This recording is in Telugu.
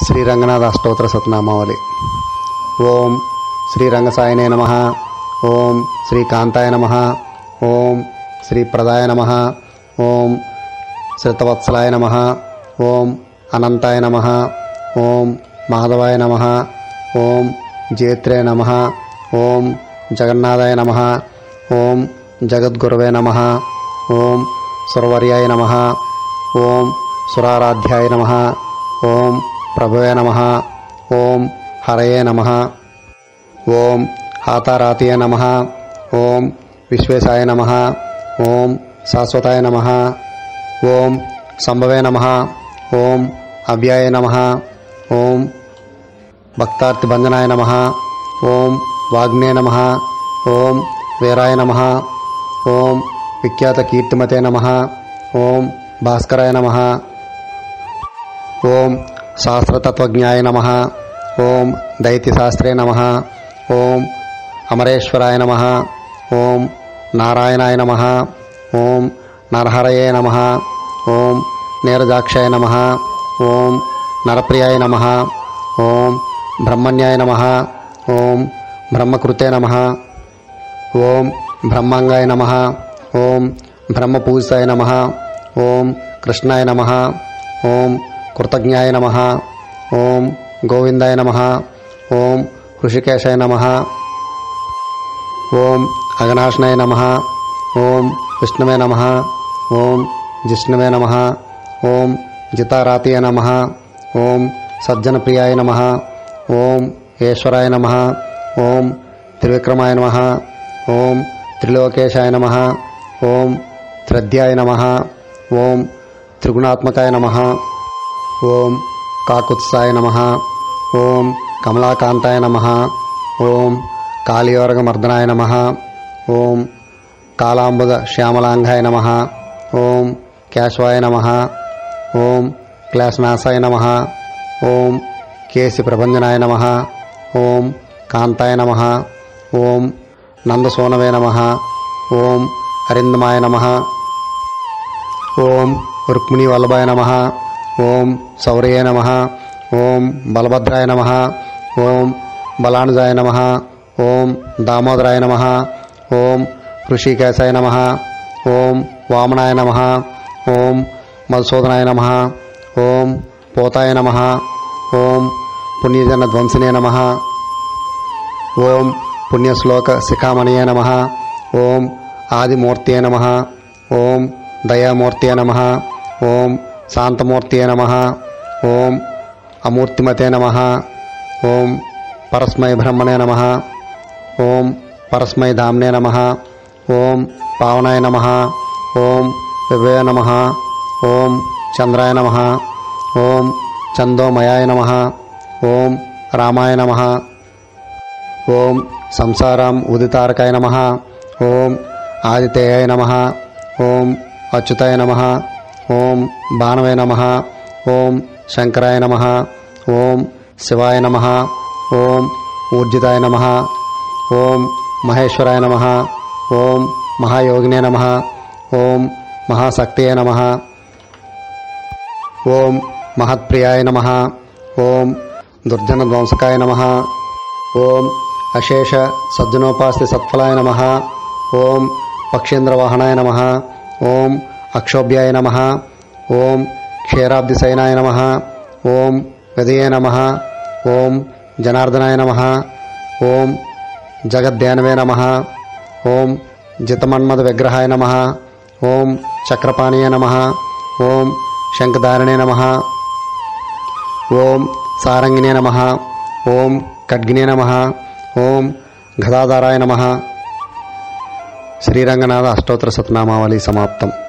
శ్రీ రంగనాథ అష్టోత్తర సతనామావళి ఓం శ్రీ రంగసాయనే నమ ఓం శ్రీ కాంతాయ నమ ఓం శ్రీ ప్రదాయ నమ ఓం శ్రుతవత్సలాయ నమ ఓం అనంతాయ నమ ఓం మాధవాయ నమ ఓం జేత్రే నమ ఓం జగన్నాథాయ నమ ఓం జగద్గురవే నమ ఓం సురవర్యాయ నమ ఓం సురారాధ్యాయ నమ ఓం ప్రభవే నమ ఓం హరయే నమ ఓం హాతారాతియ నమ ఓం విశ్వేశాయ నమ ఓం శాశ్వతాయ నమ ఓం సంభవే నమ ఓం అవ్యాయ నమ ఓం భక్తార్తిభంజనాయ నమ ఓం వాగ్నే నమ ఓం వీరాయ నమ ఓం విఖ్యాత కీర్తిమతే నమ ఓం భాస్కరాయ నమ ఓం శాస్త్రతత్వజ్ఞాయ నమ ఓం దైత్యశాస్త్రే నమ ఓం అమరేశ్వరాయ నమ ఓం నారాయణాయ నమ ఓం నరహరయే నమ ఓం నీరజాక్షాయ నమ ఓం నరప్రియాయ నమ ఓం బ్రహ్మణ్యాయ నమ ఓం బ్రహ్మకృతే నమ ఓం బ్రహ్మంగాయ నమ ఓం బ్రహ్మపూజితాయ నమ ఓం కృష్ణాయ నమ ఓం కృతజ్ఞాయ నమ ఓం గోవిందాయ నమ ఓం హృషికేశాయ నమ ఓం అగనాశనాయ నమ ఓం విష్ణువే నమ ఓం జిష్ణువే నమ ఓం జితారాతియ నమ ఓం సజ్జనప్రియాయ నమ ఓం ఈశ్వరాయ నమ ఓం త్రివిక్రమాయ నమ ఓం త్రిలోకేశాయ నమ ఓం త్రద్యాయ నమ ఓం త్రిగుణాత్మకాయ నమ ఓం కాకుత్సాయ నమ ఓం కమలాకాంతాయ నమ ఓం కాళీయోరగమర్దనాయ నమ ఓం కాలాంబుద శ్యామలాంగాయ నమ ఓం కేశవాయ నమ ఓం క్లేశనాశాయ నమ ఓం కేసి ప్రభంజనాయ నమ ఓం కాంతాయ నమ ఓం నందసోనవే నమ ఓం అరిందమాయ నమ ఓం రుక్మిణీ వల్లభాయ నమ ఓం శౌర్యే నమ ఓం బలభద్రాయ నమ ఓం బలానుజాయ నమ ఓం దామోదరాయ నమ ఓం ఋషికేశాయ నమ ఓం వామనాయ నమ ఓం మధుసూదనాయ నమ ఓం పోతాయ నమ ఓం పుణ్యజన ధ్వంసినే నమ ఓం పుణ్యశ్లోక శిఖామణియే నమ ఓం ఆదిమూర్తియే నమ ఓం దయామూర్తియే నమ ఓం శాంతమూర్తియే నమ ఓం అమూర్తిమతే నమ ఓం పరస్మై బ్రహ్మణే నమ ఓం పరస్మై ధామ్నే నమ ఓం పావనాయ నమ ఓం వివయ నమ ఓం చంద్రాయ నమ ఓం చందోమయాయ నమ ఓం రామాయ నమ ఓం సంసారాం ఉదితారకాయ నమ ఓం ఆదితేయాయ నమ ఓం అచ్యుతాయ నమ ఓం బాణవే నమ ఓం శంకరాయ నమ ఓం శివాయ నమ ఓం ఊర్జితాయ నమ ఓం మహేశ్వరాయ నమ ఓం మహాయోగినే నమ ఓం మహాశక్తియే నమ ఓం మహత్ప్రియాయ నమ ఓం దుర్జనధ్వంసకాయ నమ ఓం అశేష సజ్జనోపాస్తి సత్ఫలాయ నమ ఓం పక్షేంద్రవాహనాయ నమ ఓం అక్షోభ్యాయ నమ ఓం క్షీరాబ్దిశయనాయ నమ ఓం విదయే నమ ఓం జనార్దనాయ నమ ఓం జగద్ధ్యానవే నమ ఓం జితమన్మద విగ్రహాయ నమ ఓం చక్రపాణీయ నమ ఓం శంఖధారణే నమ ఓం సారంగినే నమ ఓం ఖడ్గినే నమ ఓం గదాధారాయ నమ శ్రీరంగనాథ అష్టోత్తర సతనామావళి సమాప్తం